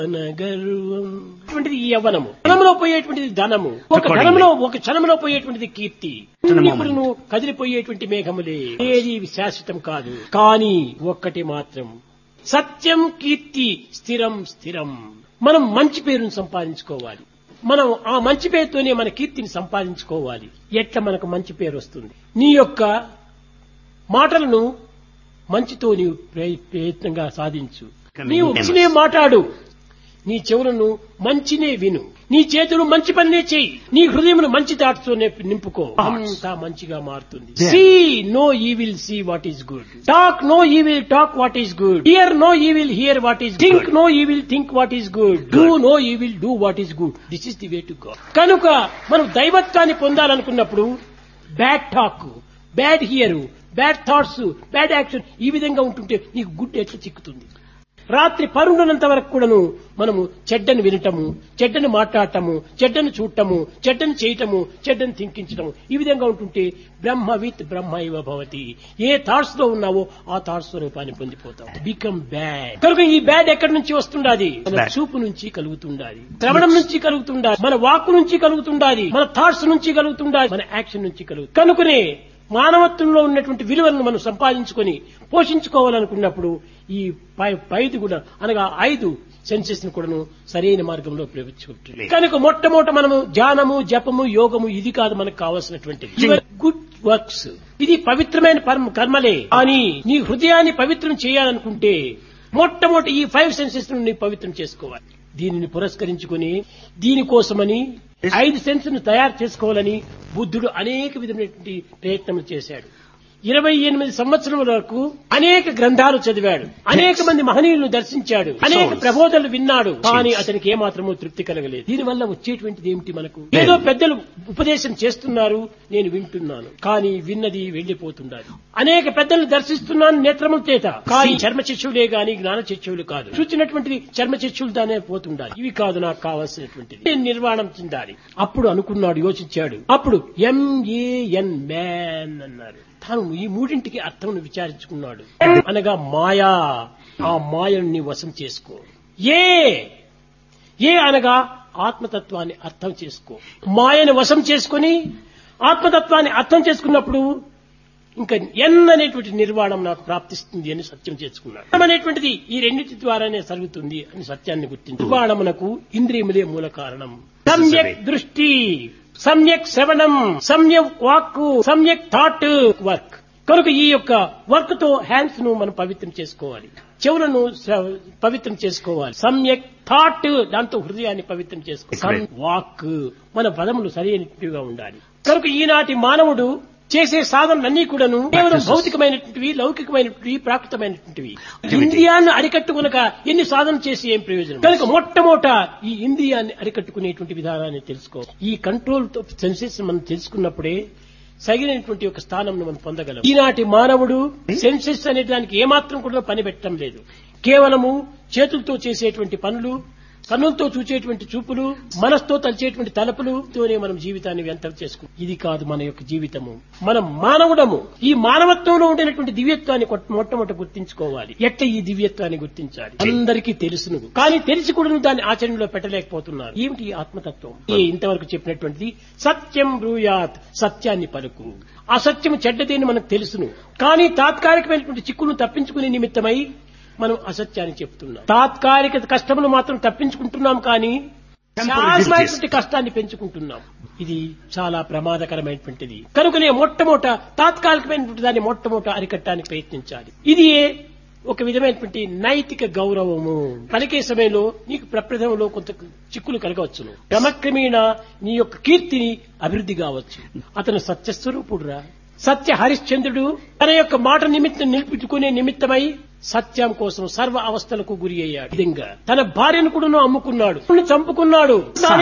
గర్వం అటువంటిది ఈ యవ్వనము ధనంలో పోయేటువంటిది ధనము ఒక Accordingly. ధనంలో ఒక క్షణంలో పోయేటువంటిది కీర్తి To the moment. ఇప్పుడు కదిలిపోయేటువంటి మేఘములే ఏది శాశ్వతం కాదు కానీ ఒక్కటి మాత్రం సత్యం కీర్తి స్థిరం స్థిరం మనం మంచి పేరును సంపాదించుకోవాలి మనం ఆ మంచి పేరుతోనే మన కీర్తిని సంపాదించుకోవాలి ఎట్లా మనకు మంచి పేరు వస్తుంది నీ యొక్క మాటలను మంచితో నీవు ప్రయ- ప్రయత్నంగా సాధించు నీవు మంచినే మాట్లాడు నీ చెవులను మంచినే విను నీ చేతులు మంచి పనినే చెయ్యి నీ హృదయమును మంచి దాటుతోనే నింపుకో అంతా మంచిగా మారుతుంది There. See no evil see what is good talk no evil talk what is good hear no evil hear what is think no evil think what is good do no evil do what is good this is the way to go కనుక మనం దైవత్వాన్ని పొందాలనుకున్నప్పుడు bad talk bad hear bad thoughts bad action ఈ విధంగా ఉంటుంటే నీకు good ఎట్లా చిక్కుతుంది రాత్రి పరుండునంత వరకు కూడాను మనము చెడ్డను వినటము చెడ్డను మాట్లాడటము చెడ్డను చూడటము చెడ్డను చేయటము చెడ్డను థింకించటము ఈ విధంగా ఉంటుంటే బ్రహ్మ విత్ బ్రహ్మ ఇవ భవతి ఏ థాట్స్ లో ఉన్నావో ఆ థాట్స్ స్వరూపాన్ని పొందిపోతాం బికమ్ బ్యాడ్ కనుక ఈ బ్యాడ్ ఎక్కడి నుంచి వస్తుండాది మన Bad. చూపు నుంచి కలుగుతుండాలి శ్రవణం నుంచి కలుగుతుండాలి మన వాక్కు నుంచి కలుగుతుండాలి మన థాట్స్ నుంచి కలుగుతుండాలి మన యాక్షన్ నుంచి కలుగు కనుకనే మానవత్వంలో ఉన్నటువంటి విలువలను మనం సంపాదించుకొని పోషించుకోవాలనుకున్నప్పుడు ఈ పై పైది కూడా అనగా ఐదు సెన్సెస్ ను కూడాను సరైన మార్గంలో ప్రవేశించుకుంటుంది కనుక మొట్టమొదట మనము ధ్యానము జపము యోగము ఇది కాదు మనకు కావాల్సినటువంటిది గుడ్ వర్క్స్ ఇది పవిత్రమైన పరమ- కర్మలే కానీ నీ హృదయాన్ని పవిత్రం చేయాలనుకుంటే మొట్టమొదటి ఈ ఫైవ్ సెన్సెస్ ను నీ పవిత్రం చేసుకోవాలి దీనిని పురస్కరించుకుని దీనికోసమని ఐదు సెన్స్ ను తయారు చేసుకోవాలని బుద్ధుడు అనేక విధమైనటువంటి ప్రయత్నములు చేశాడు ఇరవై ఎనిమిది సంవత్సరముల వరకు అనేక గ్రంథాలు చదివాడు అనేక మంది మహనీయులను దర్శించాడు అనేక Souls. ప్రబోధనలు విన్నాడు కానీ అతనికి ఏమాత్రమూ తృప్తి కలగలేదు దీనివల్ల వచ్చేటువంటిది ఏమిటి మనకు ఏదో పెద్దలు ఉపదేశం చేస్తున్నారు నేను వింటున్నాను కానీ విన్నది వెళ్లిపోతుండాలి అనేక పెద్దలు దర్శిస్తున్నాను నేత్రముల చేత కానీ చర్మ శిష్యులే గాని జ్ఞాన శిష్యులు కాదు చూచినటువంటిది చర్మ శిష్యులు దానే పోతుండాలి ఇవి కాదు నాకు కావాల్సినటువంటిది నేను నిర్వాణం చెందాలి అప్పుడు అనుకున్నాడు యోచించాడు అప్పుడు ఎంఏఎన్ మ్యాన్ అన్నారు తాను ఈ మూడింటికి అర్థం విచారించుకున్నాడు అనగా మాయా ఆ మాయను నీ వశం చేసుకో ఏ ఏ అనగా ఆత్మతత్వాన్ని అర్థం చేసుకో మాయను వశం చేసుకుని ఆత్మతత్వాన్ని అర్థం చేసుకున్నప్పుడు ఇంకా ఎన్ అనేటువంటి నిర్వాణం నాకు ప్రాప్తిస్తుంది అని సత్యం చేసుకున్నాడు జ్ఞానం అనేటువంటిది ఈ రెండింటి ద్వారానే జరుగుతుంది అని సత్యాన్ని గుర్తించి నిర్వాణమునకు ఇంద్రియములే మూల కారణం సమ్యక్ దృష్టి సమ్యక్ శ్రవణం సమ్యక్ వాక్కు సమ్యక్ థాట్ వర్క్ కనుక ఈ యొక్క వర్క్ తో హ్యాండ్స్ ను మనం పవిత్రం చేసుకోవాలి చెవులను శ్ర- పవిత్రం చేసుకోవాలి సమ్యక్ థాట్ దాంతో హృదయాన్ని పవిత్రం చేసుకోవాలి Correct. వాక్ మన పదములు సరైనట్టుగా ఉండాలి కనుక ఈనాటి మానవుడు చేసే సాధనలన్నీ కూడాను కేవలం Practices. భౌతికమైనటువంటివి లౌకికమైనటువంటివి ప్రాకృతమైనటువంటివి Activity. ఇంద్రియాన్ని అరికట్టుకునక ఎన్ని సాధన చేసి ఏం ప్రయోజనం కనుక మొట్టమొదట ఈ ఇంద్రియాన్ని అరికట్టుకునేటువంటి విధానాన్ని తెలుసుకో ఈ కంట్రోల్ సెన్సెస్ మనం తెలుసుకున్నప్పుడే సగినటువంటి ఒక స్థానం మనం పొందగలం ఈనాటి మానవుడు సెన్సెస్ అనే దానికి ఏమాత్రం కూడా పని పెట్టడం లేదు కేవలము చేతులతో చేసేటువంటి పనులు కన్నులతో చూచేటువంటి చూపులు మనసుతో తలిచేటువంటి తలపులుతోనే మనం జీవితాన్ని వ్యర్థం చేసుకుంటాం ఇది కాదు మన యొక్క జీవితము మనం మానవుడము ఈ మానవత్వంలో ఉండినటువంటి దివ్యత్వాన్ని కొట్- మొట్టమొదట గుర్తించుకోవాలి ఎట్ట ఈ దివ్యత్వాన్ని గుర్తించాలి అందరికీ తెలుసును కానీ తెలిసి కూడా దాన్ని ఆచరణలో పెట్టలేకపోతున్నారు ఏమిటి ఈ ఆత్మతత్వం ఈ ఇంతవరకు చెప్పినటువంటిది సత్యం బ్రూయాత్ సత్యాన్ని పలుకు అసత్యం చెడ్డదేని మనకు తెలుసును కానీ తాత్కాలికమైనటువంటి చిక్కును తప్పించుకునే నిమిత్తమై మనం అసత్యాన్ని చెప్తున్నాం తాత్కాలిక కష్టములు మాత్రం తప్పించుకుంటున్నాం కానీ Temporary శాశ్వతమైనటువంటి కష్టాన్ని పెంచుకుంటున్నాం ఇది చాలా ప్రమాదకరమైనటువంటిది కనుకనే మొట్టమొదట తాత్కాలికమైనటువంటి దాన్ని మొట్టమొదట అరికట్టడానికి ప్రయత్నించాలి ఇది ఒక విధమైనటువంటి నైతిక గౌరవము పలికే సమయంలో నీకు ప్రప్రథంలో కొంత చిక్కులు కలగవచ్చును క్రమక్రమేణ నీ యొక్క కీర్తిని అభివృద్ధి కావచ్చు అతను సత్యస్వరూపుడురా సత్య హరిశ్చంద్రుడు తన యొక్క మాట నిమిత్తం నిలుపుకునే నిమిత్తమై సత్యం కోసం సర్వ అవస్థలకు గురి అయ్యాడు ఈ విధంగా తన భార్యను కూడా అమ్ముకున్నాడు చంపుకున్నాడు